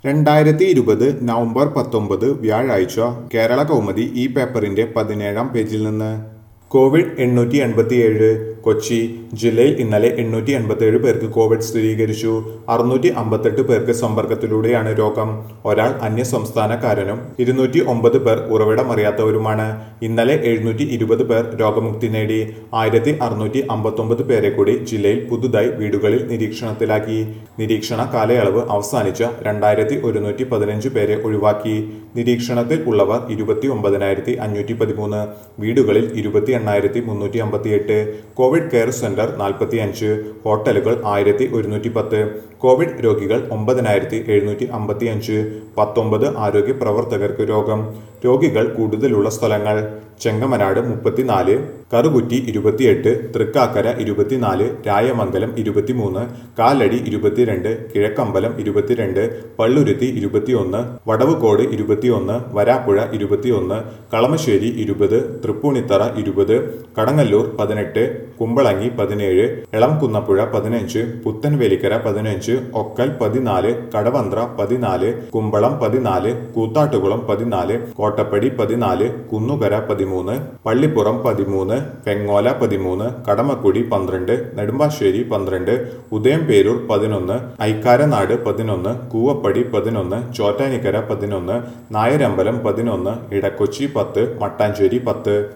രണ്ടായിരത്തി ഇരുപത് നവംബർ പത്തൊമ്പത് വ്യാഴാഴ്ച കേരള കൗമുദി ഈ പേപ്പറിന്റെ പതിനേഴാം പേജിൽ നിന്ന് കോവിഡ് എണ്ണൂറ്റി എൺപത്തിയേഴ് കൊച്ചി ജില്ലയിൽ ഇന്നലെ എണ്ണൂറ്റി എൺപത്തിയേഴ് പേർക്ക് കോവിഡ് സ്ഥിരീകരിച്ചു അറുന്നൂറ്റി അമ്പത്തെട്ട് പേർക്ക് സമ്പർക്കത്തിലൂടെയാണ് രോഗം ഒരാൾ അന്യ സംസ്ഥാനക്കാരനും ഇരുന്നൂറ്റി ഒമ്പത് പേർ ഉറവിടമറിയാത്തവരുമാണ് ഇന്നലെ എഴുന്നൂറ്റി ഇരുപത് പേർ രോഗമുക്തി നേടി ആയിരത്തി അറുന്നൂറ്റി അമ്പത്തൊമ്പത് പേരെ കൂടി ജില്ലയിൽ പുതുതായി വീടുകളിൽ നിരീക്ഷണത്തിലാക്കി നിരീക്ഷണ കാലയളവ് അവസാനിച്ച രണ്ടായിരത്തി ഒരുന്നൂറ്റി പതിനഞ്ച് പേരെ ഒഴിവാക്കി നിരീക്ഷണത്തിൽ ഉള്ളവർ ഇരുപത്തി ഒമ്പതിനായിരത്തി അഞ്ഞൂറ്റി പതിമൂന്ന് വീടുകളിൽ ഇരുപത്തി എണ്ണായിരത്തി മുന്നൂറ്റി അമ്പത്തിയെട്ട് കോവിഡ് കെയർ സെന്റർ നാൽപ്പത്തി അഞ്ച് ഹോട്ടലുകൾ ആയിരത്തി ഒരുന്നൂറ്റി പത്ത് കോവിഡ് രോഗികൾ ഒമ്പതിനായിരത്തി എഴുന്നൂറ്റി അമ്പത്തി അഞ്ച് പത്തൊമ്പത് ആരോഗ്യ പ്രവർത്തകർക്ക് രോഗം രോഗികൾ കൂടുതലുള്ള സ്ഥലങ്ങൾ ചെങ്ങമനാട് മുപ്പത്തിനാല് കറുകുറ്റി ഇരുപത്തിയെട്ട് തൃക്കാക്കര ഇരുപത്തിനാല് രായമംഗലം ഇരുപത്തിമൂന്ന് കാലടി ഇരുപത്തിരണ്ട് കിഴക്കമ്പലം ഇരുപത്തിരണ്ട് പള്ളുരുത്തി ഇരുപത്തിയൊന്ന് വടവുകോട് ഇരുപത്തിയൊന്ന് വരാപ്പുഴ ഇരുപത്തിയൊന്ന് കളമശ്ശേരി ഇരുപത് തൃപ്പൂണിത്തറ ഇരുപത് കടങ്ങല്ലൂർ പതിനെട്ട് കുമ്പളങ്ങി പതിനേഴ് എളംകുന്നപ്പുഴ പതിനഞ്ച് പുത്തൻവേലിക്കര പതിനഞ്ച് ഒക്കൽ പതിനാല് കടവന്ത്ര പതിനാല് കുമ്പളം പതിനാല് കൂത്താട്ടുകുളം പതിനാല് കോട്ടപ്പടി പതിനാല് കുന്നുകര പതിമൂന്ന് പള്ളിപ്പുറം പതിമൂന്ന് പെങ്ങോല പതിമൂന്ന് കടമക്കുടി പന്ത്രണ്ട് നെടുമ്പാശ്ശേരി പന്ത്രണ്ട് ഉദയംപേരൂർ പതിനൊന്ന് ഐക്കാരനാട് പതിനൊന്ന് കൂവപ്പടി പതിനൊന്ന് ചോറ്റാനിക്കര പതിനൊന്ന് നായരമ്പലം പതിനൊന്ന് ഇടക്കൊച്ചി പത്ത് മട്ടാഞ്ചേരി പത്ത്